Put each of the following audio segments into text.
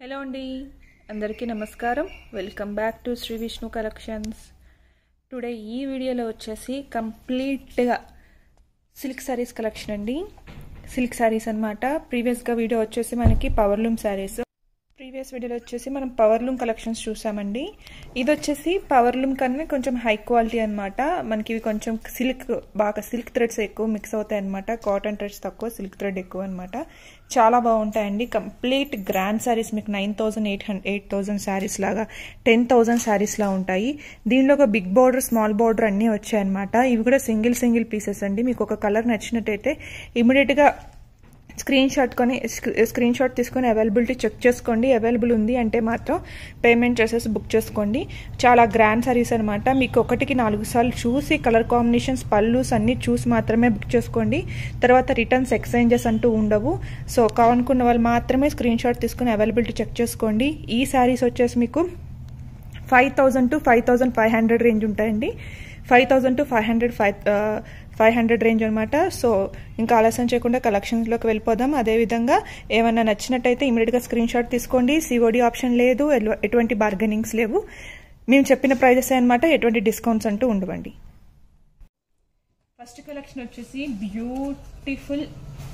hello అండి అందరికీ నమస్కారం welcome back to Shri Vishnu collections today ఈ వీడియోలో వచ్చేసి కంప్లీట్గా సిల్క్ శారీస్ కలెక్షన్ అండి సిల్క్ శారీస్ అనమాట ప్రీవియస్గా వీడియో వచ్చేసి మనకి పవర్లూమ్ శారీస్ ప్రీవియస్ వీడియోలో వచ్చేసి మనం పవర్లూమ్ కలెక్షన్స్ చూసామండి ఇది వచ్చేసి పవర్లూమ్ కన్నా కొంచెం హై క్వాలిటీ అనమాట మనకి ఇవి కొంచెం సిల్క్ బాగా సిల్క్ థ్రెడ్స్ ఎక్కువ మిక్స్ అవుతాయి అనమాట కాటన్ థ్రెడ్స్ తక్కువ సిల్క్ థ్రెడ్ ఎక్కువ అనమాట చాలా బాగుంటాయండి కంప్లీట్ గ్రాండ్ శారీస్ మీకు nine thousand eight hundred eight thousand saris లాగా టెన్ థౌసండ్ శారీస్ లా ఉంటాయి దీనిలో ఒక బిగ్ బార్డర్ స్మాల్ బార్డర్ అన్నీ వచ్చాయన్నమాట ఇవి కూడా సింగిల్ సింగిల్ పీసెస్ అండి మీకు ఒక కలర్ నచ్చినట్టయితే ఇమీడియట్గా స్క్రీన్ షాట్ కొని స్క్రీన్ షాట్ తీసుకొని అవైలబిలిటీ చెక్ చేసుకోండి అవైలబుల్ ఉంది అంటే మాత్రం పేమెంట్ చేసేసి బుక్ చేసుకోండి చాలా గ్రాండ్ సారీస్ అనమాట మీకు ఒకటికి నాలుగు సార్లు చూసి కలర్ కాంబినేషన్స్ పళ్ళుస్ అన్ని చూసి మాత్రమే బుక్ చేసుకోండి తర్వాత రిటర్న్స్ ఎక్స్చేంజెస్ అంటూ ఉండవు సో కావాలనుకున్న వాళ్ళు మాత్రమే స్క్రీన్ షాట్ తీసుకుని అవైలబిలిటీ చెక్ చేసుకోండి ఈ శారీస్ వచ్చేసి మీకు five thousand to five thousand five hundred range ఉంటాయండి five thousand to five hundred five five hundred range అనమాట సో ఇంకా ఆలస్యం చేయకుండా కలెక్షన్స్లోకి వెళ్ళిపోదాం అదేవిధంగా ఏమన్నా నచ్చినట్టయితే ఇమీడియట్గా స్క్రీన్ షాట్ తీసుకోండి సిఓడి ఆప్షన్ లేదు ఎటువంటి బార్గెనింగ్స్ లేవు మేము చెప్పిన ప్రైజెస్ అనమాట ఎటువంటి డిస్కౌంట్స్ అంటూ ఉండవండి ఫస్ట్ కలెక్షన్ వచ్చేసి బ్యూటిఫుల్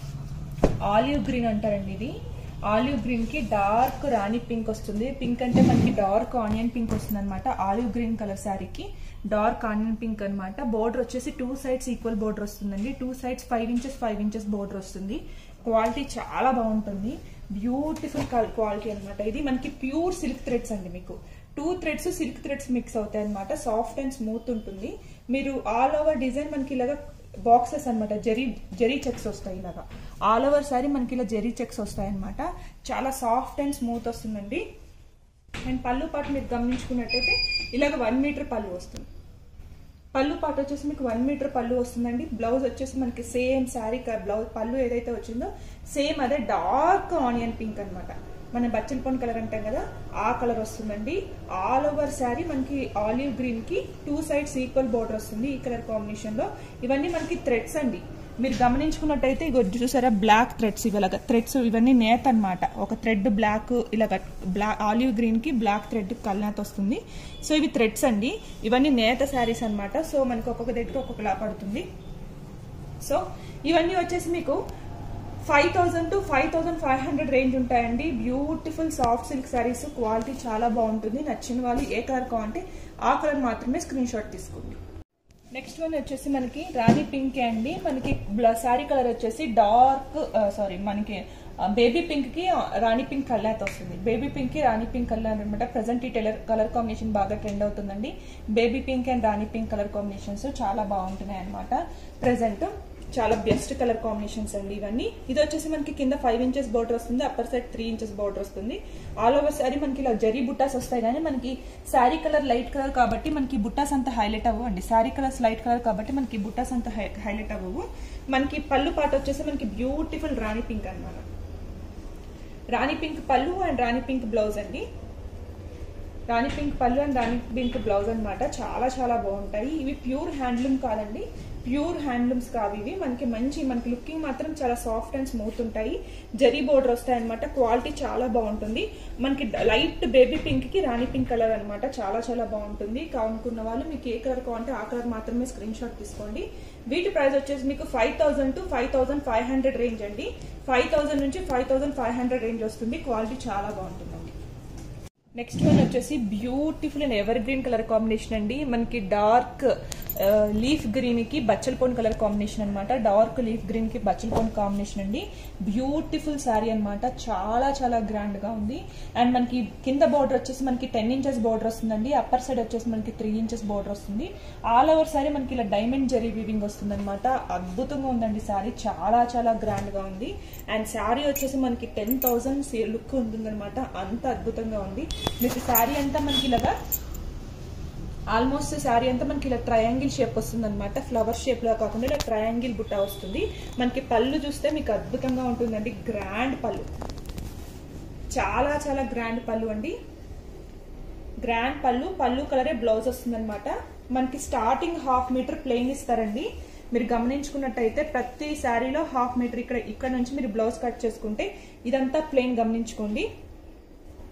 ఆలివ్ గ్రీన్ అంటారండి ఇది ఆలివ్ గ్రీన్ కి డార్క్ రాణి పింక్ వస్తుంది పింక్ అంటే మనకి డార్క్ ఆనియన్ పింక్ వస్తుంది అనమాట ఆలివ్ గ్రీన్ కలర్ శారీకి డార్క్ ఆనియన్ పింక్ అనమాట బోర్డర్ వచ్చేసి టూ సైడ్స్ ఈక్వల్ బోర్డర్ వస్తుందండి two sides five inches five inches border వస్తుంది క్వాలిటీ చాలా బాగుంటుంది బ్యూటిఫుల్ క్వాలిటీ అనమాట ఇది మనకి ప్యూర్ సిల్క్ థ్రెడ్స్ అండి మీకు two threads silk threads mix అవుతాయి అనమాట సాఫ్ట్ అండ్ స్మూత్ ఉంటుంది మీరు ఆల్ ఓవర్ డిజైన్ మనకి ఇలాగా బాక్సెస్ అనమాట జరీ జరీ చెక్స్ వస్తాయి ఇలాగా ఆల్ ఓవర్ సారీ మనకి ఇలా జరీ చెక్స్ వస్తాయి అనమాట చాలా సాఫ్ట్ అండ్ స్మూత్ వస్తుందండి అండ్ పళ్ళు పాటు మీరు గమనించుకున్నట్టయితే ఇలాగ వన్ మీటర్ పళ్ళు వస్తుంది పళ్ళు పాటు వచ్చేసి మీకు వన్ మీటర్ పళ్ళు వస్తుందండి బ్లౌజ్ వచ్చేసి మనకి సేమ్ శారీ బ్లౌజ్ పళ్ళు ఏదైతే వచ్చిందో సేమ్ అదే డార్క్ ఆనియన్ పింక్ అనమాట మన బచ్చల పొన్ కలర్ అంటాం కదా ఆ కలర్ వస్తుందండి ఆల్ ఓవర్ శారీ మనకి ఆలివ్ గ్రీన్ కి టూ సైడ్స్ ఈక్వల్ బోర్డర్ వస్తుంది ఈ కలర్ కాంబినేషన్ లో ఇవన్నీ మనకి థ్రెడ్స్ అండి మీరు గమనించుకున్నట్టయితే ఇగో చూసారా బ్లాక్ థ్రెడ్స్ ఇలాగ థ్రెడ్స్ ఇవన్నీ నేత అనమాట ఒక థ్రెడ్ బ్లాక్ ఇలాగ బ్లాక్ ఆలివ్ గ్రీన్ కి బ్లాక్ థ్రెడ్ కల్నేత వస్తుంది సో ఇవి థ్రెడ్స్ అండి ఇవన్నీ నేత శారీస్ అనమాట సో మనకి ఒక్కొక్క దగ్గర ఒక్కొక్కలా పడుతుంది సో ఇవన్నీ వచ్చేసి మీకు five thousand to five thousand five hundred range ఉంటాయండి beautiful soft silk saris quality చాలా బాగుంటుంది నచ్చిన వాళ్ళు ఏ కలర్ కావాలంటే ఆ కలర్ మాత్రమే స్క్రీన్ షాట్ తీసుకోండి నెక్స్ట్ వన్ వచ్చేసి మనకి రాణి పింక్ అండి మనకి శారీ కలర్ వచ్చేసి డార్క్ సారీ మనకి బేబీ పింక్ కి రాణి పింక్ కలర్ వస్తుంది బేబీ పింక్ కి రాణి పింక్ కలర్ అనమాట ప్రజెంట్ ఈ టెలర్ కలర్ కాంబినేషన్ బాగా ట్రెండ్ అవుతుందండి baby pink and rani pink colour combinations చాలా బాగుంటున్నాయి అనమాట ప్రెసెంట్ చాలా బెస్ట్ కలర్ కాంబినేషన్స్ అండి ఇవన్నీ ఇది వచ్చేసి మనకి కింద ఫైవ్ ఇంచెస్ బోర్డర్ వస్తుంది upper side three inches border వస్తుంది ఆల్ ఓవర్ శారీ మనకి ఇలా జరీ బుట్టాస్ వస్తాయి కానీ మనకి శారీ కలర్ లైట్ కలర్ కాబట్టి మనకి బుట్టాస్ అంత హైలైట్ అవ్వవు అండి శారీ కలర్స్ లైట్ కలర్ కాబట్టి మనకి బుట్టాస్ అంత హైలైట్ అవ్వవు మనకి పళ్ళు పాట వచ్చేసి మనకి బ్యూటిఫుల్ రాణి పింక్ అనమాట rani pink pallu and rani pink blouse అండి rani pink pallu and rani pink blouse అనమాట చాలా చాలా బాగుంటాయి ఇవి ప్యూర్ హ్యాండ్లూమ్ కాదండి ప్యూర్ హ్యాండ్లూమ్స్ కావు ఇవి మనకి మంచి మనకి లుకింగ్ మాత్రం చాలా సాఫ్ట్ అండ్ స్మూత్ ఉంటాయి జరీ బోర్డర్ వస్తాయి అనమాట క్వాలిటీ చాలా బాగుంటుంది మనకి లైట్ బేబీ పింక్ కి రాణి పింక్ కలర్ అనమాట చాలా చాలా బాగుంటుంది కానుకున్న వాళ్ళు మీకు ఏ కలర్ కావాలంటే ఆ కలర్ మాత్రమే స్క్రీన్ షాట్ తీసుకోండి వీటి ప్రైస్ వచ్చేసి మీకు five thousand to five thousand five hundred range అండి ఫైవ్ థౌసండ్ నుంచి five thousand five hundred range వస్తుంది క్వాలిటీ చాలా బాగుంటుందండి నెక్స్ట్ వన్ వచ్చేసి beautiful and evergreen colour combination అండి మనకి డార్క్ లీఫ్ గ్రీన్ కి బచ్చల పోన్ కలర్ కాంబినేషన్ అనమాట డార్క్ లీఫ్ గ్రీన్ కి బచ్చల పోన్ కాంబినేషన్ అండి బ్యూటిఫుల్ శారీ అనమాట చాలా చాలా గ్రాండ్ గా ఉంది అండ్ మనకి కింద బార్డర్ వచ్చేసి మనకి టెన్ ఇంచెస్ బార్డర్ వస్తుందండి అప్పర్ సైడ్ వచ్చేసి మనకి త్రీ ఇంచెస్ బార్డర్ వస్తుంది ఆల్ ఓవర్ శారీ మనకి ఇలా డైమండ్ జరీ వీవింగ్ వస్తుంది అనమాట అద్భుతంగా ఉందండి శారీ చాలా చాలా గ్రాండ్ గా ఉంది అండ్ శారీ వచ్చేసి మనకి టెన్ థౌసండ్ లుక్ ఉంటుందన్నమాట అంత అద్భుతంగా ఉంది మీకు శారీ అంతా మనకి ఇలాగా ఆల్మోస్ట్ శారీ అంతా మనకి ఇలా ట్రయాంగిల్ షేప్ వస్తుంది అనమాట ఫ్లవర్ షేప్ లో కాకుండా ఇలా ట్రయాంగిల్ బుట్ట వస్తుంది మనకి పళ్ళు చూస్తే మీకు అద్భుతంగా ఉంటుందండి గ్రాండ్ పళ్ళు చాలా చాలా గ్రాండ్ పళ్ళు అండి గ్రాండ్ పళ్ళు పళ్ళు కలరే బ్లౌజ్ వస్తుంది అనమాట మనకి స్టార్టింగ్ హాఫ్ మీటర్ ప్లెయిన్ ఇస్తారండి మీరు గమనించుకున్నట్టయితే ప్రతి శారీలో హాఫ్ మీటర్ ఇక్కడ ఇక్కడ నుంచి మీరు బ్లౌజ్ కట్ చేసుకుంటే ఇదంతా ప్లెయిన్ గమనించుకోండి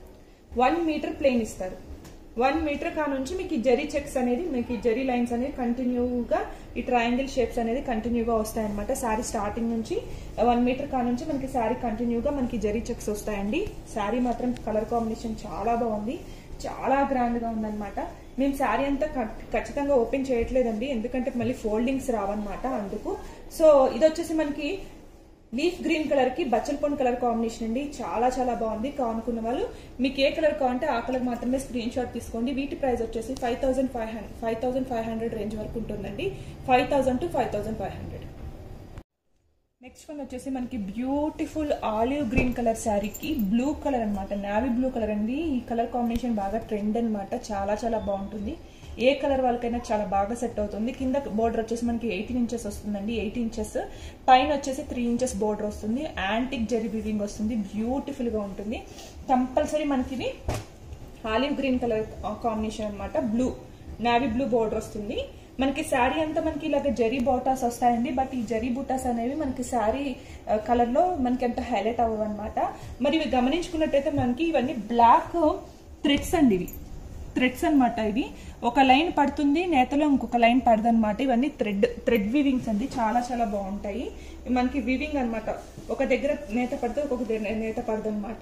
వన్ మీటర్ ప్లేన్ ఇస్తారు వన్ మీటర్ కా నుంచి మీకు ఈ జరీ చెక్స్ అనేది మీకు ఈ జరీ లైన్స్ అనేది కంటిన్యూగా ఈ ట్రయాంగిల్ షేప్స్ అనేది కంటిన్యూగా వస్తాయన్నమాట శారీ స్టార్టింగ్ నుంచి వన్ మీటర్ కా నుంచి మనకి శారీ కంటిన్యూగా మనకి జరీ చెక్స్ వస్తాయండి శారీ మాత్రం కలర్ కాంబినేషన్ చాలా బాగుంది చాలా గ్రాండ్ గా ఉందన్నమాట మేము శారీ అంతా ఖ- ఖచ్చితంగా ఓపెన్ చేయట్లేదండి ఎందుకంటే మళ్ళీ ఫోల్డింగ్స్ రావన్నమాట అందుకు సో ఇది వచ్చేసి మనకి లీఫ్ గ్రీన్ కలర్ కి బచ్చల్ పొన్ కలర్ కాంబినేషన్ అండి చాలా చాలా బాగుంది కానుకున్న వాళ్ళు మీకు ఏ కలర్ కావాలంటే ఆ కలర్ మాత్రమే స్క్రీన్ షాట్ తీసుకోండి వీటి ప్రైస్ వచ్చేసి five thousand five hundred five thousand five hundred range వరకు ఉంటుందండి five thousand to five thousand five hundred next one వచ్చేసి మనకి బ్యూటిఫుల్ ఆలివ్ గ్రీన్ కలర్ శారీకి బ్లూ కలర్ అన్నమాట నావీ బ్లూ కలర్ అండి ఈ కలర్ కాంబినేషన్ బాగా ట్రెండ్ అన్నమాట చాలా చాలా బాగుంటుంది ఏ కలర్ వాళ్ళకైనా చాలా బాగా సెట్ అవుతుంది కింద బోర్డర్ వచ్చేసి మనకి ఎయిటీన్ ఇంచెస్ వస్తుందండి ఎయిట్ ఇంచెస్ పైన వచ్చేసి త్రీ ఇంచెస్ బోర్డర్ వస్తుంది యాంటిక్ జెరీ బివింగ్ వస్తుంది బ్యూటిఫుల్ గా ఉంటుంది కంపల్సరీ మనకి ఇది ఆలివ్ గ్రీన్ కలర్ కాంబినేషన్ అన్నమాట బ్లూ నావీ బ్లూ బోర్డర్ వస్తుంది మనకి శారీ అంతా మనకి ఇలాగ జరీ బోటాస్ వస్తాయండి బట్ ఈ జరీ బూటాస్ అనేవి మనకి శారీ కలర్ లో మనకి ఎంత హైలైట్ అవ్వవు అనమాట మరి ఇవి గమనించుకున్నట్టయితే మనకి ఇవన్నీ బ్లాక్ థ్రెడ్స్ అండి ఇవి థ్రెడ్స్ అన్నమాట ఇవి ఒక లైన్ పడుతుంది నేతలో ఇంకొక లైన్ పడదు అనమాట ఇవన్నీ థ్రెడ్ థ్రెడ్ వివింగ్స్ అండి చాలా చాలా బాగుంటాయి మనకి వివింగ్ అన్నమాట ఒక దగ్గర నేత పడితే ఒక్కొక్క దగ్గర నేత పడదు అనమాట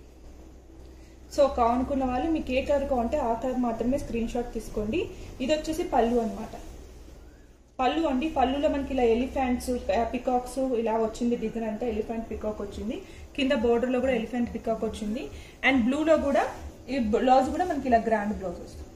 సో కానుకున్న వాళ్ళు మీకు ఏ కలర్ కావాలంటే ఆ కలర్ మాత్రమే స్క్రీన్ షాట్ తీసుకోండి ఇది వచ్చేసి పళ్ళు అన్నమాట పళ్ళు అండి పళ్ళులో మనకి ఇలా ఎలిఫెంట్స్ పికాక్స్ ఇలా వచ్చింది డిజైన్ అంతా ఎలిఫెంట్ పికాక్ వచ్చింది కింద border లో కూడా ఎలిఫెంట్ పికాక్ వచ్చింది అండ్ బ్లూలో కూడా ఈ బ్లౌజ్ కూడా మనకి ఇలా గ్రాండ్ బ్లౌజ్ వస్తుంది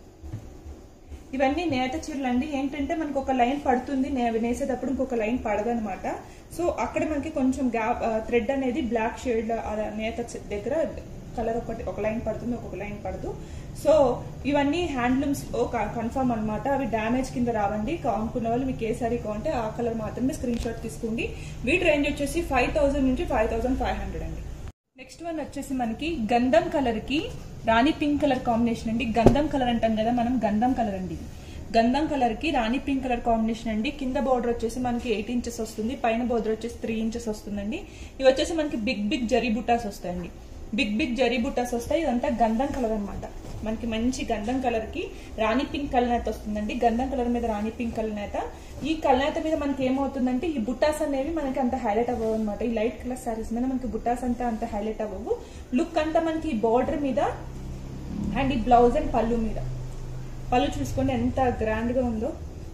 ఇవన్నీ నేత చీరలు అండి ఏంటంటే మనకు ఒక లైన్ పడుతుంది నే- నేసేటప్పుడు ఇంకొక లైన్ పడదనమాట సో అక్కడ మనకి కొంచెం గ్యాప్ థ్రెడ్ అనేది బ్లాక్ షేడ్ నేత చ- దగ్గర కలర్ ఒకటి ఒక లైన్ పడుతుంది ఒక్కొక్క లైన్ పడదు సో ఇవన్నీ హ్యాండ్లూమ్స్ కన్ఫర్మ్ అన్నమాట అవి డ్యామేజ్ కింద రావండి కానుకున్న వాళ్ళు మీకు ఏ సారీ కావాలంటే ఆ కలర్ మాత్రమే స్క్రీన్ షాట్ తీసుకోండి వీటి రేంజ్ వచ్చేసి ఫైవ్ థౌసండ్ నుంచి ఫైవ్ థౌసండ్ ఫైవ్ హండ్రెడ్ అండి నెక్స్ట్ వన్ వచ్చేసి మనకి గంధం కలర్ కి రాణి పింక్ కలర్ కాంబినేషన్ అండి గంధం కలర్ అంటాం కదా మనం గంధం కలర్ అండి ఇది గంధం కలర్ కి రాణి పింక్ కలర్ కాంబినేషన్ అండి కింద బోర్డర్ వచ్చేసి మనకి ఎయిట్ ఇంచెస్ వస్తుంది పైన బోర్డర్ వచ్చేసి త్రీ ఇంచెస్ వస్తుందండి ఇవి వచ్చేసి మనకి బిగ్ బిగ్ జరీ బుటాస్ వస్తాయండి బిగ్ బిగ్ జరీ బుటాస్ వస్తాయి ఇదంతా గంధం కలర్ అన్నమాట మనకి మంచి గంధం కలర్ కి రాణి పింక్ కలనేత వస్తుందండి గంధం కలర్ మీద రాణి పింక్ కలనేత ఈ కలనేత మీద మనకి ఏమవుతుందంటే ఈ బుట్టాస్ అనేవి మనకి అంత హైలైట్ అవ్వవు అనమాట ఈ లైట్ కలర్ సారీస్ మీద మనకి బుట్టాస్ అంతా అంత హైలైట్ అవ్వవు లుక్ అంతా మనకి ఈ బార్డర్ మీద అండ్ ఈ బ్లౌజ్ అండ్ పళ్ళు మీద పళ్ళు చూసుకోండి ఎంత గ్రాండ్ గా ఉందో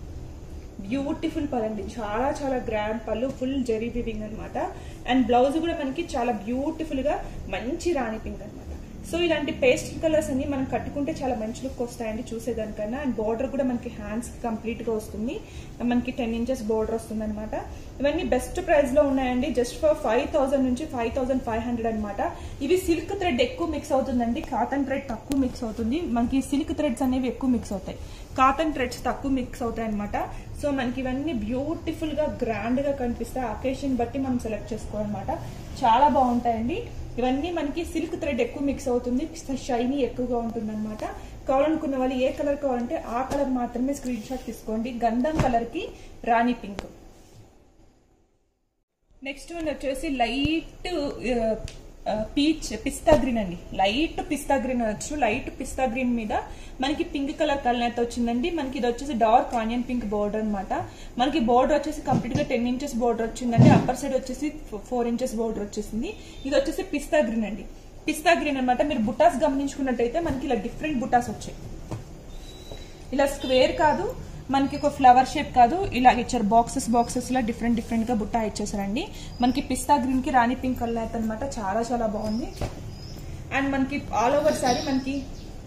బ్యూటిఫుల్ పళ్ళు అండి చాలా చాలా grand pallu full zari weaving అనమాట అండ్ బ్లౌజ్ కూడా మనకి చాలా బ్యూటిఫుల్ గా మంచి రాణి పింక్ అనమాట సో ఇలాంటి పేస్ట్ కలర్స్ అన్ని మనం కట్టుకుంటే చాలా మంచి లుక్ వస్తాయండి చూసేదానికన్నా అండ్ బార్డర్ కూడా మనకి హ్యాండ్స్ కంప్లీట్ గా వస్తుంది మనకి టెన్ ఇంచెస్ బార్డర్ వస్తుంది అనమాట ఇవన్నీ బెస్ట్ ప్రైస్ లో ఉన్నాయండి జస్ట్ ఫర్ ఫైవ్ థౌసండ్ నుంచి ఫైవ్ థౌసండ్ ఫైవ్ హండ్రెడ్ అనమాట ఇవి సిల్క్ థ్రెడ్ ఎక్కువ మిక్స్ అవుతుందండి కాటన్ థ్రెడ్ తక్కువ మిక్స్ అవుతుంది మనకి సిల్క్ థ్రెడ్స్ అనేవి ఎక్కువ మిక్స్ అవుతాయి కాటన్ థ్రెడ్స్ తక్కువ మిక్స్ అవుతాయి అనమాట సో మనకి ఇవన్నీ బ్యూటిఫుల్ గా గ్రాండ్ గా కనిపిస్తాయి అకేషన్ బట్టి మనం సెలెక్ట్ చేసుకోవాలన్నమాట చాలా బాగుంటాయండి ఇవన్నీ మనకి సిల్క్ థ్రెడ్ ఎక్కువ మిక్స్ అవుతుంది షైనీ ఎక్కువగా ఉంటుంది అనమాట కావాలనుకున్న వాళ్ళు ఏ కలర్ కావాలంటే ఆ కలర్ మాత్రమే స్క్రీన్ షాట్ తీసుకోండి గంధం కలర్ కి రాణి పింక్ నెక్స్ట్ వన్ వచ్చేసి లైట్ పీచ్ పిస్తా గ్రీన్ అండి లైట్ పిస్తా గ్రీన్ అనొచ్చు లైట్ పిస్తా గ్రీన్ మీద మనకి పింక్ కలర్ కలర్ అయితే వచ్చిందండి మనకి ఇది వచ్చేసి డార్క్ ఆనియన్ పింక్ బోర్డర్ అన్నమాట మనకి బోర్డర్ వచ్చేసి కంప్లీట్ గా టెన్ ఇంచెస్ బోర్డర్ వచ్చిందండి అప్పర్ సైడ్ వచ్చేసి ఫోర్ ఇంచెస్ బోర్డర్ వచ్చేసింది ఇది వచ్చేసి పిస్తా గ్రీన్ అండి పిస్తా గ్రీన్ అన్నమాట మీరు బుటాస్ గమనించుకున్నట్టయితే మనకి ఇలా డిఫరెంట్ బుటాస్ వచ్చాయి ఇలా స్క్వేర్ కాదు మనకి ఒక ఫ్లవర్ షేప్ కాదు ఇలా ఇచ్చారు బాక్సెస్ బాక్సెస్ లా డిఫరెంట్ డిఫరెంట్ గా బుట్ట ఇచ్చేసారండి మనకి పిస్తా గ్రీన్ కి రాణి పింక్ కలర్ అనమాట చాలా చాలా బాగుంది అండ్ మనకి ఆల్ ఓవర్ సారీ మనకి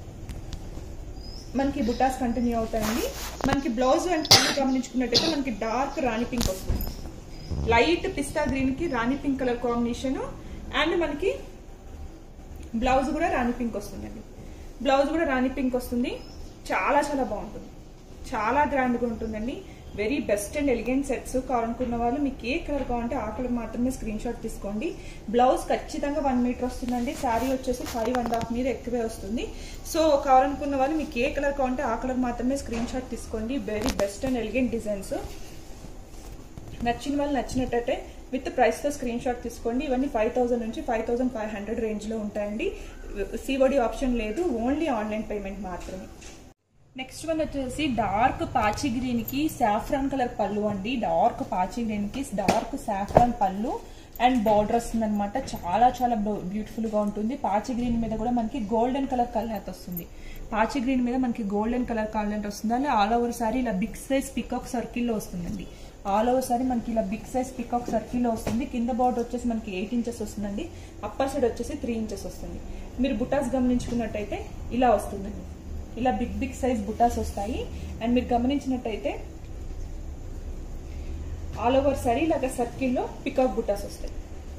మనకి బుటాస్ కంటిన్యూ అవుతాయండి మనకి బ్లౌజ్ అండ్ పళ్ళు గమనించుకున్నట్టయితే మనకి డార్క్ రాణి పింక్ వస్తుంది లైట్ పిస్తా గ్రీన్ కి రాణి పింక్ కలర్ కాంబినేషన్ అండ్ మనకి బ్లౌజ్ కూడా రాణి పింక్ వస్తుందండి బ్లౌజ్ కూడా రాణి పింక్ వస్తుంది చాలా చాలా బాగుంటుంది చాలా గ్రాండ్ గా ఉంటుందండి very best and elegant sets కావాలనుకున్న వాళ్ళు మీకు ఏ కలర్ కావాలంటే ఆ కలర్ మాత్రమే స్క్రీన్ షాట్ తీసుకోండి బ్లౌజ్ ఖచ్చితంగా వన్ మీటర్ వస్తుందండి శారీ వచ్చేసి ఫైవ్ అండ్ హాఫ్ మీద ఎక్కువే వస్తుంది సో కావాలనుకున్న వాళ్ళు మీకు ఏ కలర్ కావాలంటే ఆ కలర్ మాత్రమే స్క్రీన్ షాట్ తీసుకోండి very best and elegant designs నచ్చిన వాళ్ళు నచ్చినట్టయితే విత్ ప్రైస్ తో స్క్రీన్ షాట్ తీసుకోండి ఇవన్నీ ఫైవ్ థౌసండ్ నుంచి five thousand five hundred range లో ఉంటాయండి సిఓడి ఆప్షన్ లేదు ఓన్లీ ఆన్లైన్ పేమెంట్ మాత్రమే నెక్స్ట్ వన్ వచ్చేసి డార్క్ పాచి గ్రీన్ కి సాఫ్రాన్ కలర్ పళ్ళు అండి డార్క్ పాచి గ్రీన్ కి dark saffron pallu and border వస్తుంది అనమాట చాలా చాలా బ్యూటిఫుల్ గా ఉంటుంది పాచి గ్రీన్ మీద కూడా మనకి గోల్డెన్ కలర్ కలర్ వస్తుంది పాచి గ్రీన్ మీద మనకి గోల్డెన్ కలర్ కలర్ వస్తుంది అలా ఆల్ ఓవర్ సారీ ఇలా బిగ్ సైజ్ పికాక్ సర్కిల్లో వస్తుందండి ఆల్ ఓవర్ సారీ మనకి ఇలా బిగ్ సైజ్ పికాక్ సర్కిల్లో వస్తుంది కింద బార్డర్ వచ్చేసి మనకి ఎయిట్ ఇంచెస్ వస్తుందండి అప్పర్ సైడ్ వచ్చేసి త్రీ ఇంచెస్ వస్తుంది మీరు బుటాస్ గమనించుకున్నట్టయితే ఇలా వస్తుందండి ఇలా బిగ్ బిగ్ సైజ్ బుటాస్ వస్తాయి అండ్ మీరు గమనించినట్టయితే ఆల్ ఓవర్ సారీ ఇలాగ సర్కిల్లో పికాక్ బుటాస్ వస్తాయి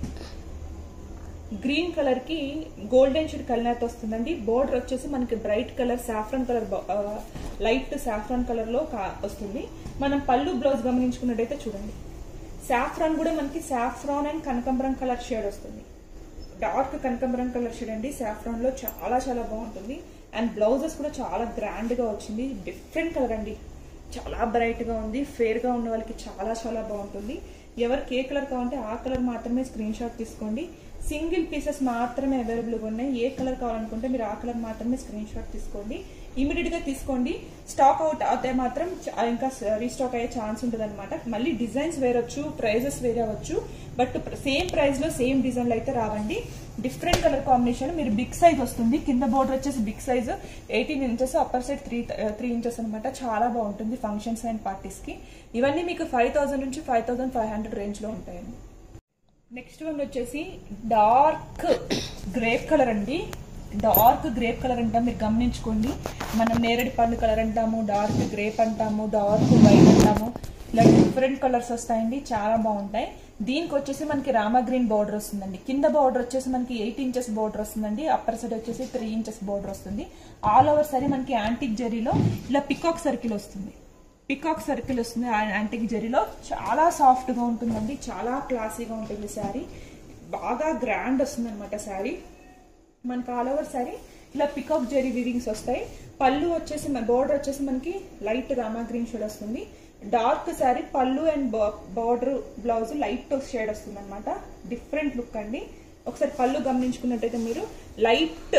గ్రీన్ కలర్ కి గోల్డెన్ షెడ్ కలర్ వస్తుందండి బోర్డర్ వచ్చేసి మనకి bright colour saffron colour light saffron colour లో వస్తుంది మనం పళ్ళు బ్లౌజ్ గమనించుకున్నట్టయితే చూడండి సాఫ్రాన్ కూడా మనకి సాఫ్రాన్ అండ్ కనకంబరం కలర్ షేడ్ వస్తుంది డార్క్ కనకంబరం కలర్ షేడ్ అండి సాఫ్రాన్ లో చాలా చాలా బాగుంటుంది అండ్ బ్లౌజెస్ కూడా చాలా గ్రాండ్ గా వచ్చింది డిఫరెంట్ కలర్ అండి చాలా బ్రైట్ గా ఉంది ఫేర్ గా ఉన్న వాళ్ళకి చాలా చాలా బాగుంటుంది ఎవరికి ఏ కలర్ కావాలంటే ఆ కలర్ మాత్రమే స్క్రీన్ షాట్ తీసుకోండి సింగిల్ పీసెస్ మాత్రమే అవైలబుల్గా ఉన్నాయి ఏ కలర్ కావాలనుకుంటే మీరు ఆ కలర్ మాత్రమే స్క్రీన్ షాట్ తీసుకోండి ఇమీడియట్ గా తీసుకోండి స్టాక్ అవుట్ అయితే మాత్రం ఇంకా రీస్టాక్ అయ్యే ఛాన్స్ ఉంటుంది అనమాట మళ్ళీ డిజైన్స్ వేరొచ్చు ప్రైజెస్ వేరే అవ్వచ్చు బట్ సేమ్ ప్రైస్ లో సేమ్ డిజైన్లు అయితే రావండి డిఫరెంట్ కలర్ కాంబినేషన్ మీరు బిగ్ సైజ్ వస్తుంది కింద బోర్డర్ వచ్చేసి big size eighteen inches upper side three three inches అనమాట చాలా బాగుంటుంది ఫంక్షన్స్ అండ్ పార్టీస్ కి ఇవన్నీ మీకు ఫైవ్ థౌసండ్ నుంచి five thousand five hundred range లో ఉంటాయండి నెక్స్ట్ వన్ వచ్చేసి డార్క్ గ్రేప్ కలర్ అండి డార్క్ గ్రేప్ కలర్ అంటాం మీరు గమనించుకోండి మనం నేరేడు పండు కలర్ అంటాము డార్క్ గ్రేప్ అంటాము డార్క్ వైట్ అంటాము ఇలా డిఫరెంట్ కలర్స్ వస్తాయండి చాలా బాగుంటాయి దీనికి వచ్చేసి మనకి రామా గ్రీన్ బార్డర్ వస్తుందండి కింద బార్డర్ వచ్చేసి మనకి ఎయిట్ ఇంచెస్ బార్డర్ వస్తుందండి అప్పర్ సైడ్ వచ్చేసి త్రీ ఇంచెస్ బార్డర్ వస్తుంది ఆల్ ఓవర్ సరీ మనకి యాంటిక్ జరీలో ఇలా పికాక్ సర్కిల్ వస్తుంది పికాక్ సర్కిల్ వస్తుంది యాంటిక్ జరీలో చాలా సాఫ్ట్ గా ఉంటుందండి చాలా క్లాసీగా ఉంటుంది శారీ బాగా గ్రాండ్ వస్తుంది అనమాట శారీ మనకి ఆల్ ఓవర్ శారీ ఇలా పికాక్ జరీ వివింగ్స్ వస్తాయి పళ్ళు వచ్చేసి బోర్డర్ వచ్చేసి మనకి లైట్ రామా గ్రీన్ షేడ్ వస్తుంది dark sari pallu and border blouse light shade వస్తుంది అనమాట డిఫరెంట్ లుక్ అండి ఒకసారి పళ్ళు గమనించుకున్నట్టయితే మీరు లైట్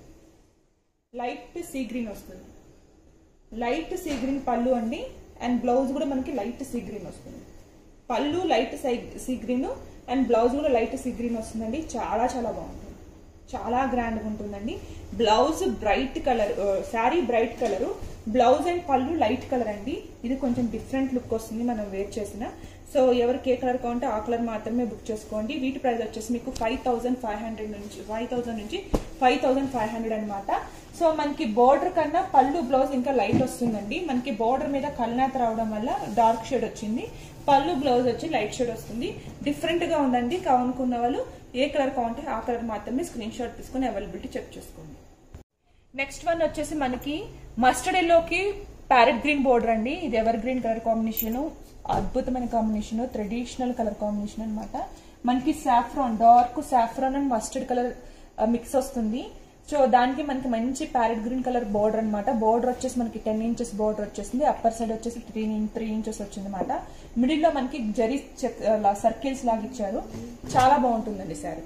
లైట్ సీ గ్రీన్ వస్తుంది లైట్ సీ గ్రీన్ పళ్ళు అండి అండ్ బ్లౌజ్ కూడా మనకి లైట్ సీ గ్రీన్ వస్తుంది pallu light sea green and blouse కూడా లైట్ సీ గ్రీన్ వస్తుందండి చాలా చాలా బాగుంటుంది చాలా గ్రాండ్గా ఉంటుందండి blouse bright colour sari bright colour blouse and pallu light colour అండి ఇది కొంచెం డిఫరెంట్ లుక్ వస్తుంది మనం వేర్ చేసిన సో ఎవరికి ఏ కలర్ కావాలంటే ఆ కలర్ మాత్రమే బుక్ చేసుకోండి వీటి ప్రైస్ వచ్చేసి మీకు ఫైవ్ థౌసండ్ ఫైవ్ హండ్రెడ్ నుంచి ఫైవ్ థౌసండ్ నుంచి ఫైవ్ థౌసండ్ ఫైవ్ హండ్రెడ్ అనమాట సో మనకి బోర్డర్ కన్నా పళ్ళు బ్లౌజ్ ఇంకా లైట్ వస్తుందండి మనకి బోర్డర్ మీద కల్నాథ్ రావడం వల్ల డార్క్ షేడ్ వచ్చింది పళ్ళు బ్లౌజ్ వచ్చి లైట్ షేడ్ వస్తుంది డిఫరెంట్ గా ఉందండి కావాలనుకున్న వాళ్ళు ఏ కలర్ కావాలంటే ఆ కలర్ మాత్రమే స్క్రీన్ షాట్ తీసుకుని అవైలబిలిటీ చెక్ చేసుకోండి నెక్స్ట్ వన్ వచ్చేసి మనకి మస్టర్డ్ ఎల్లోకి ప్యారెట్ గ్రీన్ బోర్డర్ అండి ఇది ఎవర్ గ్రీన్ కలర్ కాంబినేషన్ అద్భుతమైన కాంబినేషన్ ట్రెడిషనల్ కలర్ కాంబినేషన్ అనమాట మనకి saffron dark saffron and mustard colour mix వస్తుంది సో దానికి మనకి మంచి ప్యారెట్ గ్రీన్ కలర్ బోర్డర్ అనమాట బోర్డర్ వచ్చేసి మనకి టెన్ ఇంచెస్ బోర్డర్ వచ్చేసింది అప్పర్ సైడ్ వచ్చేసి త్రీ త్రీ ఇంచెస్ వచ్చింది అనమాట మిడిల్ లో మనకి జరీ సర్కిల్స్ లాగా ఇచ్చారు చాలా బాగుంటుందండి సారీ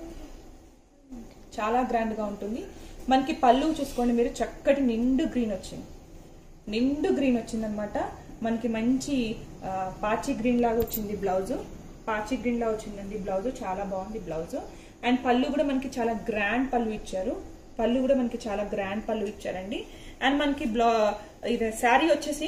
చాలా గ్రాండ్ గా ఉంటుంది మనకి పళ్ళు చూసుకోండి మీరు చక్కటి నిండు గ్రీన్ వచ్చింది నిండు గ్రీన్ వచ్చింది అనమాట మనకి మంచి పాచి గ్రీన్ లాగా వచ్చింది బ్లౌజ్ పాచి గ్రీన్ లాగా వచ్చిందండి బ్లౌజ్ చాలా బాగుంది బ్లౌజ్ అండ్ పళ్ళు కూడా మనకి చాలా గ్రాండ్ పళ్ళు ఇచ్చారు పళ్ళు కూడా మనకి చాలా గ్రాండ్ పళ్ళు ఇచ్చారండి అండ్ మనకి బ్లా ఇది శారీ వచ్చేసి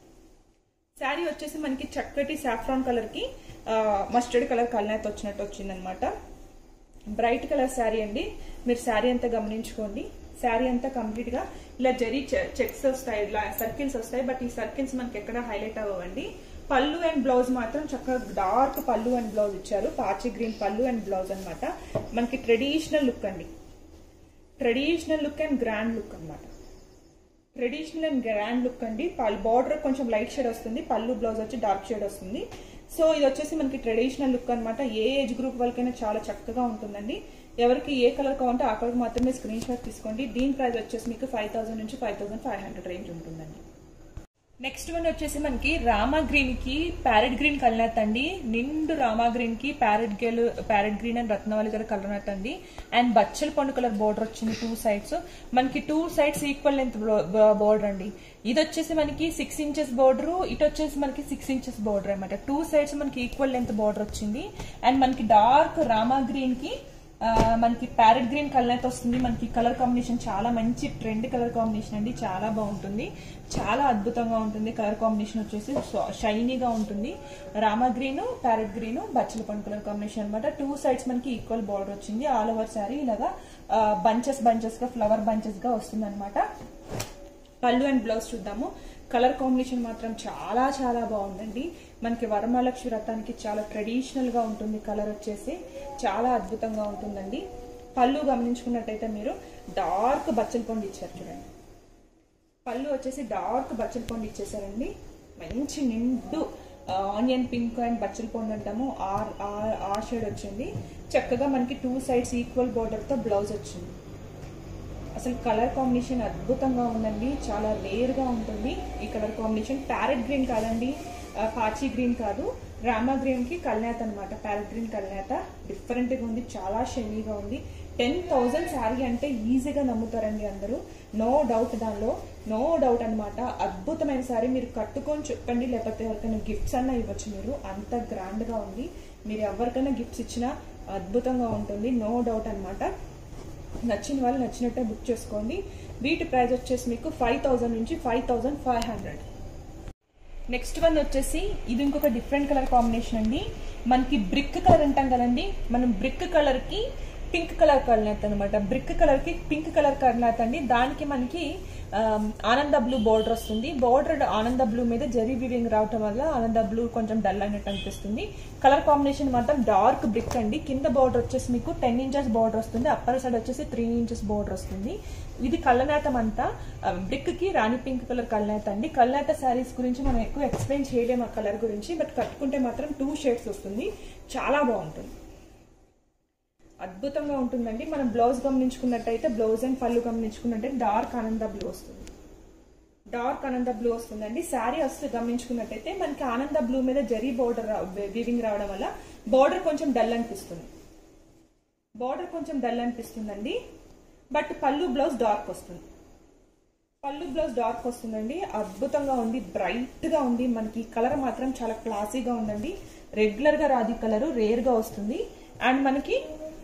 శారీ వచ్చేసి మనకి చక్కటి సాఫ్రాన్ కలర్ కి మస్టర్డ్ కలర్ కల్నాథ్ వచ్చినట్టు వచ్చిందనమాట బ్రైట్ కలర్ శారీ అండి మీరు శారీ అంతా గమనించుకోండి శారీ అంతా కంప్లీట్ గా ఇలా జరీ చెక్స్ వస్తాయి ఇలా సర్కిల్స్ వస్తాయి బట్ ఈ సర్కిల్స్ మనకి ఎక్కడ హైలైట్ అవ్వండి పళ్ళు అండ్ బ్లౌజ్ మాత్రం చక్కగా డార్క్ పళ్ళు అండ్ బ్లౌజ్ ఇచ్చారు పాచి గ్రీన్ పళ్ళు అండ్ బ్లౌజ్ అనమాట మనకి ట్రెడిషనల్ లుక్ అండి traditional look and grand look అనమాట ట్రెడిషనల్ అండ్ గ్రాండ్ లుక్ అండి బార్డర్ కొంచెం లైట్ షేడ్ వస్తుంది పళ్ళు బ్లౌజ్ వచ్చి డార్క్ షేడ్ వస్తుంది సో ఇది వచ్చేసి మనకి ట్రెడిషనల్ లుక్ అనమాట ఏ ఏజ్ గ్రూప్ వాళ్ళకైనా చాలా చక్కగా ఉంటుందండి ఎవరికి ఏ కలర్ కావాలంటే ఆ కలర్ మాత్రమే స్క్రీన్ షాట్ తీసుకోండి దీని ప్రైస్ వచ్చేసి మీకు ఫైవ్ థౌసండ్ నుంచి five thousand five hundred range ఉంటుందండి నెక్స్ట్ వన్ వచ్చేసి మనకి రామా గ్రీన్ కి ప్యారెట్ గ్రీన్ కలనత్ అండి నిండు రామా గ్రీన్ కి ప్యారెట్ గేల్ ప్యారెట్ గ్రీన్ అండ్ రత్నవల్లి గారు కలనత్ అండి అండ్ బచ్చల పండు కలర్ బోర్డర్ వచ్చింది టూ సైడ్స్ మనకి two sides equal length border అండి ఇది వచ్చేసి మనకి సిక్స్ ఇంచెస్ బోర్డర్ ఇటు వచ్చేసి మనకి సిక్స్ ఇంచెస్ బోర్డర్ అనమాట టూ సైడ్స్ మనకి ఈక్వల్ లెంత్ బోర్డర్ వచ్చింది అండ్ మనకి డార్క్ రామా గ్రీన్ కి ఆ, మనకి ప్యారెట్ గ్రీన్ కలర్ అయితే వస్తుంది మనకి కలర్ కాంబినేషన్ చాలా మంచి ట్రెండ్ కలర్ కాంబినేషన్ అండి చాలా బాగుంటుంది చాలా అద్భుతంగా ఉంటుంది కలర్ కాంబినేషన్ వచ్చేసి షైనీగా ఉంటుంది రామా గ్రీన్ ప్యారెట్ గ్రీన్ బచ్చల పండు కలర్ కాంబినేషన్ అనమాట టూ సైడ్స్ మనకి ఈక్వల్ బార్డర్ వచ్చింది ఆల్ ఓవర్ శారీ ఇలాగా బంచెస్ బంచెస్ గా ఫ్లవర్ బంచెస్ గా వస్తుంది అనమాట పళ్ళు అండ్ బ్లౌజ్ చూద్దాము కలర్ కాంబినేషన్ మాత్రం చాలా చాలా బాగుందండి మనకి వరమహాలక్ష్మి వ్రతానికి చాలా ట్రెడిషనల్ గా ఉంటుంది కలర్ వచ్చేసి చాలా అద్భుతంగా ఉంటుందండి పళ్ళు గమనించుకున్నట్టయితే మీరు డార్క్ బచ్చల పండు ఇచ్చారు చూడండి పళ్ళు వచ్చేసి డార్క్ బచ్చల పండు ఇచ్చేసారండి మంచి నిండు ఆనియన్ పింక్ అండ్ బచ్చల పండు అంటాము ఆ- ఆ- ఆ షేడ్ వచ్చింది చక్కగా మనకి టూ సైడ్స్ ఈక్వల్ బోర్డర్ తో బ్లౌజ్ వచ్చింది అసలు కలర్ కాంబినేషన్ అద్భుతంగా ఉందండి చాలా రేర్ గా ఉంటుంది ఈ కలర్ కాంబినేషన్ ప్యారెట్ గ్రీన్ కాదండి ఆ, పాచి గ్రీన్ కాదు రామా గ్రీన్ కి కల్నేత అనమాట ప్యారెట్ గ్రీన్ కల్నేత డిఫరెంట్ గా ఉంది చాలా షైనీగా ఉంది టెన్ థౌజండ్ శారీ అంటే ఈజీగా నమ్ముతారండి అందరూ నో డౌట్ దానిలో నో డౌట్ అన్నమాట అద్భుతమైన శారీ మీరు కట్టుకొని చెప్పండి లేకపోతే ఎవరికైనా గిఫ్ట్స్ అన్నా ఇవ్వచ్చు మీరు అంత గ్రాండ్ గా ఉంది మీరు ఎవరికైనా గిఫ్ట్స్ ఇచ్చినా అద్భుతంగా ఉంటుంది నో డౌట్ అన్నమాట నచ్చిన వాళ్ళు నచ్చినట్టే బుక్ చేసుకోండి వీటి ప్రైస్ వచ్చేసి మీకు ఫైవ్ థౌసండ్ నుంచి five thousand five hundred next one వచ్చేసి ఇది ఇంకొక డిఫరెంట్ కలర్ కాంబినేషన్ అండి మనకి బ్రిక్ కలర్ అంటాం కదండి మనం బ్రిక్ కలర్ కి పింక్ కలర్ కలర్ అనమాట బ్రిక్ కలర్ కి పింక్ కలర్ కలర్ అండి దానికి మనకి ఆమ్, ఆనంద బ్లూ బోర్డర్ వస్తుంది బోర్డర్ ఆనంద బ్లూ మీద జరీ వివింగ్ రావటం వల్ల ఆనంద బ్లూ కొంచెం డల్ అయినట్టు అనిపిస్తుంది కలర్ కాంబినేషన్ మాత్రం డార్క్ బ్రిక్ అండి కింద బోర్డర్ వచ్చేసి మీకు టెన్ ఇంచెస్ బోర్డర్ వస్తుంది అప్పర్ సైడ్ వచ్చేసి త్రీ ఇంచెస్ బోర్డర్ వస్తుంది ఇది కళ్ళనేతం అంతా బ్రిక్ కి రాణి పింక్ కలర్ కళ్ళనేత అండి కళ్ళనేత శారీస్ గురించి మనం ఎక్కువ ఎక్స్ప్లెయిన్ చేయలేము ఆ కలర్ గురించి బట్ కట్టుకుంటే మాత్రం టూ షేడ్స్ వస్తుంది చాలా బాగుంటుంది అద్భుతంగా ఉంటుందండి మనం బ్లౌజ్ గమనించుకున్నట్టయితే బ్లౌజ్ అండ్ పళ్ళు గమనించుకున్నట్టయితే డార్క్ ఆనంద బ్లూ వస్తుంది డార్క్ ఆనంద బ్లూ వస్తుందండి శారీ వస్తే గమనించుకున్నట్టయితే మనకి ఆనంద బ్లూ మీద జరీ బోర్డర్ వీవింగ్ రావడం వల్ల బోర్డర్ కొంచెం డల్ అనిపిస్తుంది బోర్డర్ కొంచెం డల్ అనిపిస్తుందండి బట్ పళ్ళు బ్లౌజ్ డార్క్ వస్తుంది పళ్ళు బ్లౌజ్ డార్క్ వస్తుందండి అద్భుతంగా ఉంది బ్రైట్ గా ఉంది మనకి ఈ కలర్ మాత్రం చాలా క్లాసీగా ఉందండి రెగ్యులర్ గా రాదు కలర్ రేర్ గా వస్తుంది అండ్ మనకి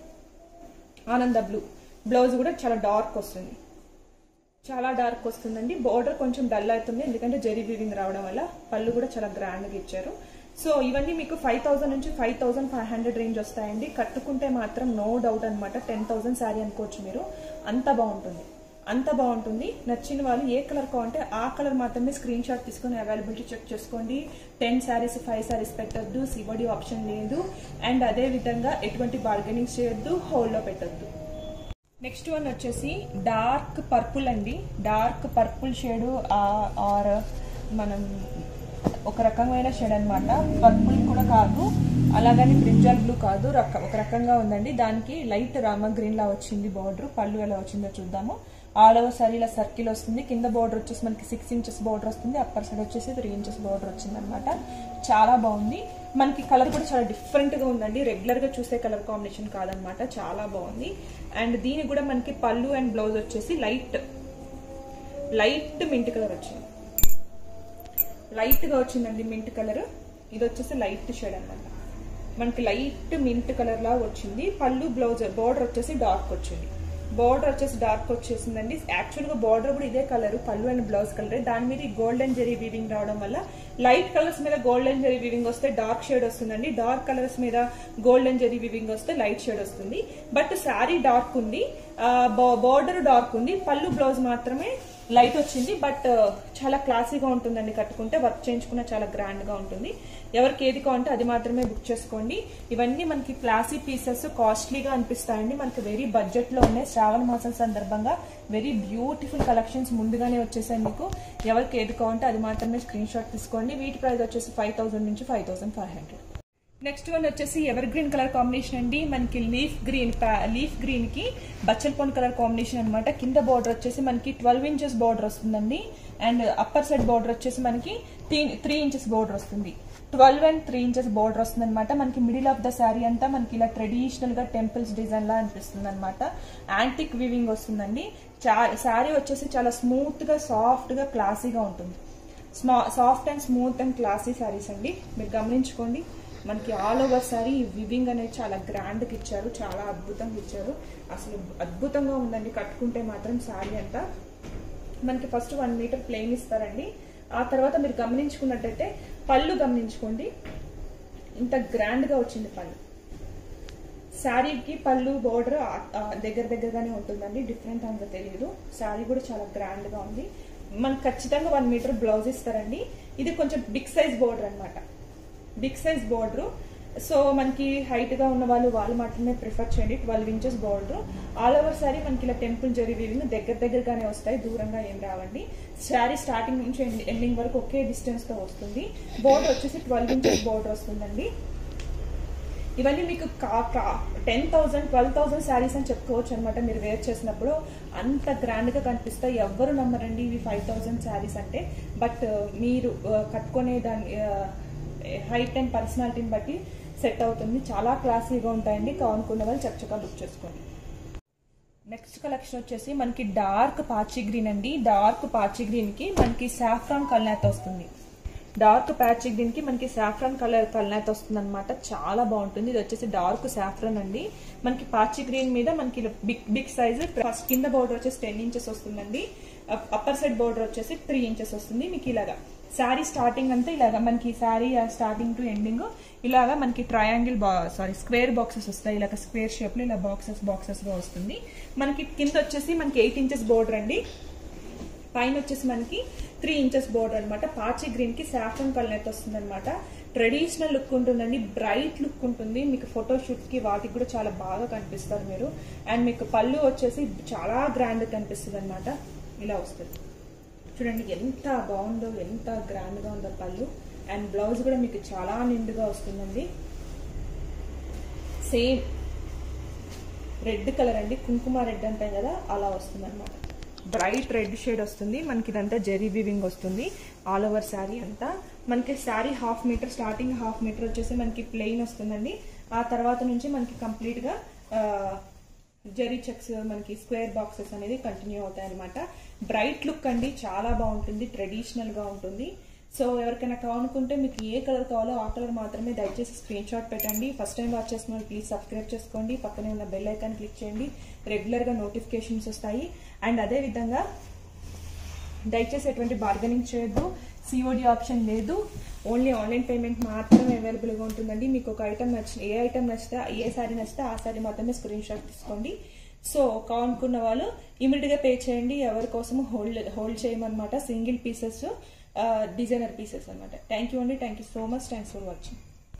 ఆనంద బ్లూ బ్లౌజ్ కూడా చాలా డార్క్ వస్తుంది చాలా డార్క్ వస్తుందండి బోర్డర్ కొంచెం డల్ అవుతుంది ఎందుకంటే జరీ వీవింగ్ రావడం వల్ల పళ్ళు కూడా చాలా గ్రాండ్ గా ఇచ్చారు సో ఇవన్నీ మీకు ఫైవ్ థౌసండ్ నుంచి five thousand five hundred range వస్తాయండి కట్టుకుంటే మాత్రం నో డౌట్ అనమాట టెన్ థౌసండ్ శారీ అనుకోవచ్చు మీరు అంత బాగుంటుంది అంత బాగుంటుంది నచ్చిన వాళ్ళు ఏ కలర్ కావాలంటే ఆ కలర్ మాత్రమే స్క్రీన్ షాట్ తీసుకొని అవైలబిలిటీ చెక్ చేసుకోండి టెన్ శారీస్ ఫైవ్ శారీస్ పెట్టొద్దు సిబడి ఆప్షన్ లేదు అండ్ అదే విధంగా ఎటువంటి బార్గెనింగ్ చేయొద్దు హోల్లో పెట్టొద్దు నెక్స్ట్ వన్ వచ్చేసి డార్క్ పర్పుల్ అండి డార్క్ పర్పుల్ షేడ్ ఆర్ మనం ఒక రకమైన షేడ్ అన్నమాట పర్పుల్ కూడా కాదు అలాగని బ్రింజల్ బ్లూ కాదు రక- ఒక రకంగా ఉందండి దానికి లైట్ రామ గ్రీన్ లా వచ్చింది బార్డర్ పళ్ళు ఎలా వచ్చిందో చూద్దాము ఆల్ ఓవర్ సారీ ఇలా సర్కిల్ వస్తుంది కింద బార్డర్ వచ్చేసి మనకి సిక్స్ ఇంచెస్ బార్డర్ వస్తుంది అప్పర్ సైడ్ వచ్చేసి త్రీ ఇంచెస్ బార్డర్ వచ్చింది అనమాట చాలా బాగుంది మనకి కలర్ కూడా చాలా డిఫరెంట్ గా ఉందండి రెగ్యులర్ గా చూసే కలర్ కాంబినేషన్ కాదనమాట చాలా బాగుంది అండ్ దీనికి కూడా మనకి పళ్ళు అండ్ బ్లౌజ్ వచ్చేసి లైట్ లైట్ మింట్ కలర్ వచ్చింది లైట్ గా వచ్చిందండి మింట్ కలర్ ఇది వచ్చేసి లైట్ షేడ్ అన్నమాట మనకి లైట్ మింట్ కలర్ లా వచ్చింది పళ్ళు బ్లౌజ్ బోర్డర్ వచ్చేసి డార్క్ వచ్చింది బోర్డర్ వచ్చేసి డార్క్ వచ్చేసిందండి యాక్చువల్ గా బోర్డర్ కూడా ఇదే కలర్ పళ్ళు అండ్ బ్లౌజ్ కలర్ దాని మీద గోల్డెన్ జెరీ వీవింగ్ రావడం వల్ల లైట్ కలర్స్ మీద గోల్డెన్ జెరీ వీవింగ్ వస్తే డార్క్ షేడ్ వస్తుందండి డార్క్ కలర్స్ మీద గోల్డెన్ జెరీ వీవింగ్ వస్తే లైట్ షేడ్ వస్తుంది బట్ శారీ డార్క్ ఉంది బోర్డర్ డార్క్ ఉంది పళ్ళు బ్లౌజ్ మాత్రమే లైట్ వచ్చింది బట్ చాలా క్లాసీగా ఉంటుందండి కట్టుకుంటే వర్క్ చేయించుకున్న చాలా గ్రాండ్ గా ఉంటుంది ఎవరికి ఏది కావాలంటే అది మాత్రమే బుక్ చేసుకోండి ఇవన్నీ మనకి క్లాసీ పీసెస్ కాస్ట్లీగా అనిపిస్తాయండి మనకి వెరీ బడ్జెట్ లో ఉన్నాయి శ్రావణ మాసం సందర్భంగా వెరీ బ్యూటిఫుల్ కలెక్షన్స్ ముందుగానే వచ్చేసాయి మీకు ఎవరికి ఏది కావాలంటే అది మాత్రమే స్క్రీన్ షాట్ తీసుకోండి వీటి ప్రైస్ వచ్చేసి ఫైవ్ నుంచి ఫైవ్ ఫైవ్ నెక్స్ట్ వన్ వచ్చేసి ఎవర్ గ్రీన్ కలర్ కాంబినేషన్ అండి మనకి లీఫ్ గ్రీన్ లీఫ్ గ్రీన్ కి బచ్చల్ పొన్ కలర్ కాంబినేషన్ అనమాట కింద బార్డర్ వచ్చేసి మనకి ట్వెల్వ్ ఇంచెస్ బార్డర్ వస్తుందండి అండ్ అప్పర్ సైడ్ బార్డర్ వచ్చేసి మనకి త్రీ ఇంచెస్ బార్డర్ వస్తుంది twelve and three inches border వస్తుంది అనమాట మనకి మిడిల్ ఆఫ్ ద శారీ అంతా మనకి ఇలా ట్రెడిషనల్ గా టెంపుల్స్ డిజైన్ లా అనిపిస్తుంది అనమాట యాంటిక్ వీవింగ్ వస్తుందండి శారీ వచ్చేసి చాలా స్మూత్ గా సాఫ్ట్ గా క్లాసీగా ఉంటుంది స్మా soft and smooth and classy saris అండి మీరు గమనించుకోండి మనకి ఆల్ ఓవర్ సారీ వివింగ్ అనేది చాలా గ్రాండ్గా ఇచ్చారు చాలా అద్భుతంగా ఇచ్చారు అసలు అద్భుతంగా ఉందండి కట్టుకుంటే మాత్రం శారీ అంతా మనకి ఫస్ట్ వన్ మీటర్ ప్లెయిన్ ఇస్తారండి ఆ తర్వాత మీరు గమనించుకున్నట్టయితే పళ్ళు గమనించుకోండి ఇంత గ్రాండ్గా వచ్చింది పళ్ళు శారీకి పళ్ళు బోర్డర్ దగ్గర దగ్గరగానే ఉంటుందండి డిఫరెంట్ అంత తెలియదు శారీ కూడా చాలా గ్రాండ్గా ఉంది మనకు ఖచ్చితంగా వన్ మీటర్ బ్లౌజ్ ఇస్తారండి ఇది కొంచెం బిగ్ సైజ్ బోర్డర్ అనమాట బిగ్ సైజ్ బోర్డర్ సో మనకి హైట్ గా ఉన్న వాళ్ళు వాళ్ళు మాత్రమే ప్రిఫర్ చేయండి twelve inches border all over sari మనకి ఇలా టెంపుల్ జరి వీవింగ్ దగ్గర దగ్గరగానే వస్తాయి దూరంగా ఏం రావండి శారీ స్టార్టింగ్ నుంచి ఎండింగ్ వరకు ఒకే డిస్టెన్స్ తో వస్తుంది బోర్డర్ వచ్చేసి ట్వెల్వ్ ఇంచెస్ బోర్డర్ వస్తుందండి ఇవన్నీ మీకు ten thousand twelve thousand saris అని చెప్పుకోవచ్చు అనమాట మీరు వేర్ చేసినప్పుడు అంత గ్రాండ్ గా కనిపిస్తాయి ఎవ్వరు నమ్మరండి ఇవి ఫైవ్ థౌసండ్ శారీస్ అంటే బట్ మీరు కట్టుకునే దాని హైట్ అండ్ పర్సనాలిటీని బట్టి సెట్ అవుతుంది చాలా క్లాసీగా ఉంటాయండి కానుకున్న వాళ్ళు చక్కగా బుక్ చేసుకోండి నెక్స్ట్ కలెక్షన్ వచ్చేసి మనకి డార్క్ పాచి గ్రీన్ అండి డార్క్ పాచి గ్రీన్ కి మనకి సాఫ్రాన్ కల్నాత్ వస్తుంది డార్క్ ప్యాచ్ గ్రీన్ కి మనకి సాఫ్రాన్ కలర్ కల్నాత్ వస్తుంది అనమాట చాలా బాగుంటుంది ఇది వచ్చేసి డార్క్ సాఫ్రాన్ అండి మనకి పాచి గ్రీన్ మీద మనకి బిగ్ బిగ్ సైజ్ ఫస్ట్ కింద బోర్డర్ వచ్చేసి టెన్ ఇంచెస్ వస్తుందండి అప్పర్ సైడ్ బోర్డర్ వచ్చేసి త్రీ ఇంచెస్ వస్తుంది మీకు ఇలాగా శారీ స్టార్టింగ్ అంతా ఇలాగా మనకి శారీ స్టార్టింగ్ టు ఎండింగ్ ఇలాగా మనకి ట్రయాంగిల్ సారీ స్క్వేర్ బాక్సెస్ వస్తాయి ఇలాగ స్క్వేర్ షేప్ లో ఇలా బాక్సెస్ బాక్సెస్ గా వస్తుంది మనకి కింద వచ్చేసి మనకి ఎయిట్ ఇంచెస్ బోర్డర్ అండి పైన వచ్చేసి మనకి త్రీ ఇంచెస్ బోర్డర్ అనమాట పాచి గ్రీన్ కి సాఫ్రన్ కలర్ అయితే వస్తుంది అనమాట ట్రెడిషనల్ లుక్ ఉంటుందండి బ్రైట్ లుక్ ఉంటుంది మీకు ఫోటోషూట్ కి వాటికి కూడా చాలా బాగా కనిపిస్తారు మీరు అండ్ మీకు పళ్ళు వచ్చేసి చాలా గ్రాండ్ కనిపిస్తుంది అనమాట ఇలా వస్తుంది చూడండి ఎంత బాగుందో ఎంత గ్రాండ్ గా ఉందో పళ్ళు అండ్ బ్లౌజ్ కూడా మీకు చాలా నిండుగా వస్తుందండి సేమ్ రెడ్ కలర్ అండి కుంకుమ రెడ్ అంటాం కదా అలా వస్తుంది అనమాట బ్రైట్ రెడ్ షేడ్ వస్తుంది మనకి ఇదంతా జెరీ వీవింగ్ వస్తుంది ఆల్ ఓవర్ శారీ అంతా మనకి sari half metre starting half metre వచ్చేసి మనకి ప్లెయిన్ వస్తుందండి ఆ తర్వాత నుంచి మనకి కంప్లీట్ గా జెరీ చెక్స్ మనకి స్క్వేర్ బాక్సెస్ అనేది కంటిన్యూ అవుతాయి అనమాట బ్రైట్ లుక్ అండి చాలా బాగుంటుంది ట్రెడిషనల్ గా ఉంటుంది సో ఎవరికైనా కావాలనుకుంటే మీకు ఏ కలర్ కావాలో ఆ కలర్ మాత్రమే దయచేసి స్క్రీన్ షాట్ పెట్టండి ఫస్ట్ టైం వాచ్ చేస్తున్న ప్లీజ్ సబ్స్క్రైబ్ చేసుకోండి పక్కనే ఉన్న బెల్ ఐకాన్ క్లిక్ చేయండి రెగ్యులర్ గా నోటిఫికేషన్స్ వస్తాయి అండ్ అదే విధంగా దయచేసి ఎటువంటి బార్గెనింగ్ చేయొద్దు సిఓడి ఆప్షన్ లేదు ఓన్లీ ఆన్లైన్ పేమెంట్ మాత్రమే అవైలబుల్ గా ఉంటుందండి మీకు ఒక ఐటమ్ నచ్చిన ఏ ఐటమ్ నచ్చితే ఏ సారీ నచ్చితే ఆ సారీ మాత్రమే స్క్రీన్ షాట్ తీసుకోండి సో కావాలనుకున్న వాళ్ళు ఇమీడియట్ గా పే చేయండి ఎవరి కోసం హోల్డ్ హోల్డ్ చేయమన్నమాట సింగిల్ పీసెస్ డిజైనర్ పీసెస్ అనమాట థ్యాంక్ యూ అండి thank you so much thanks for watching